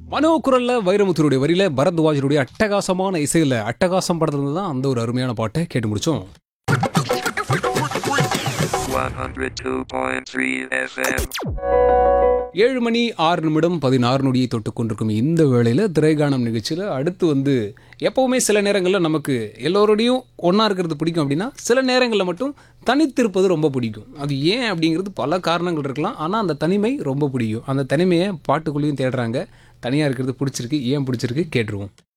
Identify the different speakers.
Speaker 1: மனோ குரல்ல வைரமுத்துடைய வரியில பரத்வாஜருடைய அட்டகாசமான இசையில அட்டகாசம் படத்துல இருந்து தான் அந்த ஒரு அருமையான பாட்டை கேட்டு முடிச்சோம்
Speaker 2: 102.3 FM.
Speaker 1: ஏழு மணி ஆறு நிமிடம் பதினாறு நொடியை தொட்டு கொண்டிருக்கும் இந்த வேளையில் திரைகானம் நிகழ்ச்சியில் அடுத்து வந்து எப்போவுமே சில நேரங்களில் நமக்கு எல்லோரோடையும் ஒன்றா இருக்கிறது பிடிக்கும் அப்படின்னா சில நேரங்களில் மட்டும் தனித்திருப்பது ரொம்ப பிடிக்கும் அது ஏன் அப்படிங்கிறது பல காரணங்கள் இருக்கலாம் ஆனால் அந்த தனிமை ரொம்ப பிடிக்கும் அந்த தனிமையை பாட்டுக்குள்ளேயும் தேடுறாங்க தனியாக இருக்கிறது பிடிச்சிருக்கு ஏன் பிடிச்சிருக்கு கேட்டுருவோம்